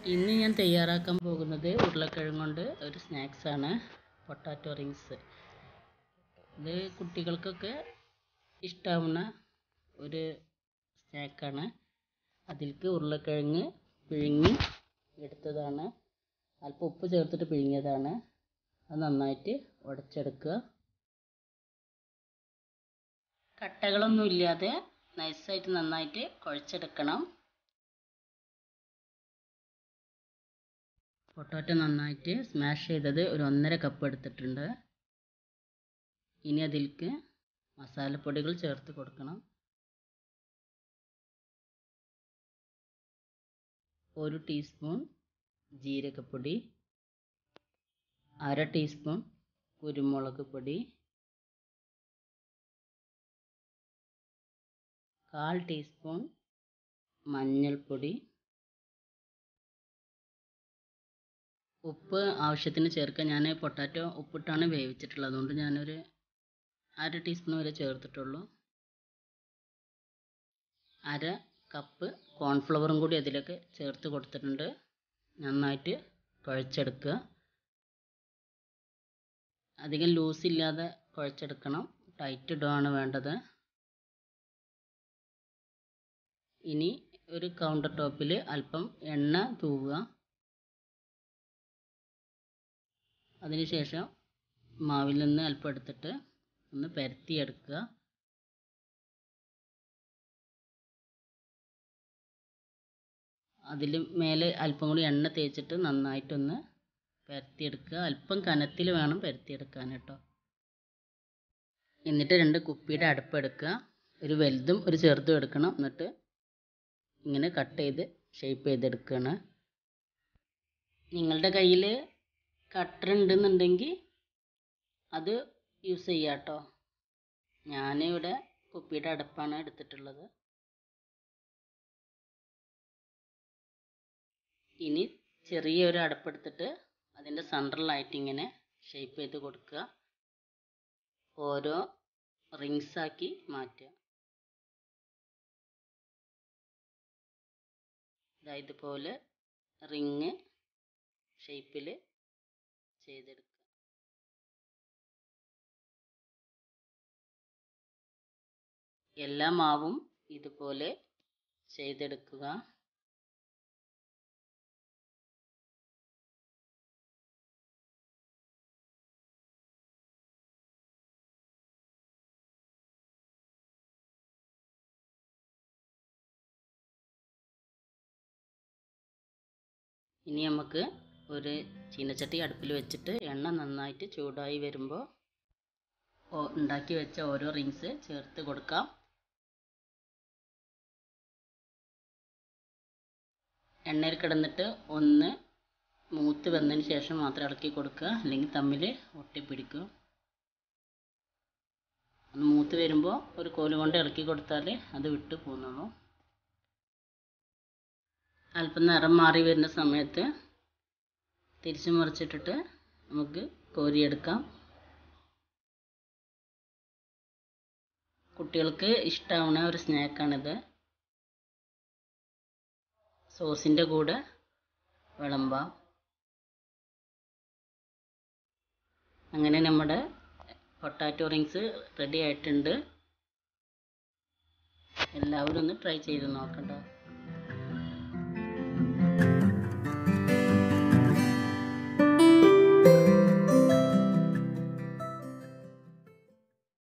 ഇന്ന് ഞാൻ തയ്യാറാക്കാൻ പോകുന്നത് ഉരുളക്കിഴങ്ങ് കൊണ്ട് ഒരു സ്നാക്സാണ് പൊട്ടാറ്റോ റിങ്സ് ഇത് കുട്ടികൾക്കൊക്കെ ഇഷ്ടാവുന്ന ഒരു സ്നാക്കാണ് അതിലേക്ക് ഉരുളക്കിഴങ്ങ് പിഴുങ്ങി എടുത്തതാണ് അല്പം ഉപ്പ് ചേർത്തിട്ട് പിഴുങ്ങിയതാണ് അത് നന്നായിട്ട് ഉടച്ചെടുക്കുക കട്ടകളൊന്നും ഇല്ലാതെ നൈസായിട്ട് നന്നായിട്ട് കുഴച്ചെടുക്കണം പൊട്ടാറ്റോ നന്നായിട്ട് സ്മാഷ് ചെയ്തത് ഒരു ഒന്നര കപ്പ് എടുത്തിട്ടുണ്ട് ഇനി അതിലേക്ക് മസാലപ്പൊടികൾ ചേർത്ത് കൊടുക്കണം ഒരു ടീസ്പൂൺ ജീരകപ്പൊടി അര ടീസ്പൂൺ കുരുമുളക് പൊടി കാൽ ടീസ്പൂൺ മഞ്ഞൾപ്പൊടി ഉപ്പ് ആവശ്യത്തിന് ചേർക്കുക ഞാൻ പൊട്ടാറ്റോ ഉപ്പിട്ടാണ് വേവിച്ചിട്ടുള്ളത് അതുകൊണ്ട് ഞാനൊരു അര ടീസ്പൂൺ വരെ ചേർത്തിട്ടുള്ളൂ അര കപ്പ് കോൺഫ്ലവറും കൂടി അതിലേക്ക് ചേർത്ത് കൊടുത്തിട്ടുണ്ട് നന്നായിട്ട് കുഴച്ചെടുക്കുക അധികം ലൂസ് ഇല്ലാതെ കുഴച്ചെടുക്കണം ടൈറ്റ് ഇടുകയാണ് വേണ്ടത് ഇനി ഒരു കൗണ്ടർ ടോപ്പിൽ അല്പം എണ്ണ തൂവുക അതിനുശേഷം മാവിൽ നിന്ന് അല്പം എടുത്തിട്ട് ഒന്ന് പരത്തിയെടുക്കുക അതിൽ മേലെ അല്പം കൂടി എണ്ണ തേച്ചിട്ട് നന്നായിട്ടൊന്ന് പരത്തിയെടുക്കുക അല്പം കനത്തിൽ വേണം പരത്തിയെടുക്കാൻ കേട്ടോ എന്നിട്ട് രണ്ട് കുപ്പിയുടെ അടുപ്പെടുക്കുക ഒരു വലുതും ഒരു ചെറുതും എടുക്കണം എന്നിട്ട് ഇങ്ങനെ കട്ട് ചെയ്ത് ഷേപ്പ് ചെയ്തെടുക്കുകയാണ് നിങ്ങളുടെ കയ്യിൽ കട്ടർ ഉണ്ടെന്നുണ്ടെങ്കിൽ അത് യൂസ് ചെയ്യാം കേട്ടോ ഞാനിവിടെ കുപ്പിയുടെ അടപ്പാണ് എടുത്തിട്ടുള്ളത് ഇനി ചെറിയൊരു അടപ്പെടുത്തിട്ട് അതിൻ്റെ സെൻട്രലായിട്ട് ഇങ്ങനെ ഷേപ്പ് ചെയ്ത് കൊടുക്കുക ഓരോ റിങ്സാക്കി മാറ്റുക ഇതുപോലെ റിങ് ഷേപ്പിൽ ചെയ്തെടുക്കുക എല്ലാ മാവും ഇതുപോലെ ചെയ്തെടുക്കുക ഇനി നമുക്ക് ഒരു ചീനച്ചട്ടി അടുപ്പിൽ വെച്ചിട്ട് എണ്ണ നന്നായിട്ട് ചൂടായി വരുമ്പോൾ ഉണ്ടാക്കി വെച്ച ഓരോ റിങ്സ് ചേർത്ത് കൊടുക്കാം എണ്ണയിൽ കിടന്നിട്ട് ഒന്ന് മൂത്ത് വന്നതിന് ശേഷം മാത്രം ഇളക്കി കൊടുക്കുക അല്ലെങ്കിൽ തമ്മിൽ ഒട്ടിപ്പിടിക്കും ഒന്ന് മൂത്ത് വരുമ്പോൾ ഒരു കോല് കൊണ്ട് ഇളക്കി കൊടുത്താൽ അത് വിട്ട് പോകുന്നുള്ളൂ അല്പം നിറം മാറി വരുന്ന സമയത്ത് തിരിച്ചു മറിച്ചിട്ടിട്ട് നമുക്ക് കോരിയെടുക്കാം കുട്ടികൾക്ക് ഇഷ്ടമാവുന്ന ഒരു സ്നാക്കാണിത് സോസിൻ്റെ കൂടെ വിളമ്പാം അങ്ങനെ നമ്മുടെ പൊട്ടാറ്റോ റിങ്സ് റെഡി ആയിട്ടുണ്ട് എല്ലാവരും ഒന്ന് ട്രൈ ചെയ്ത് നോക്കട്ടോ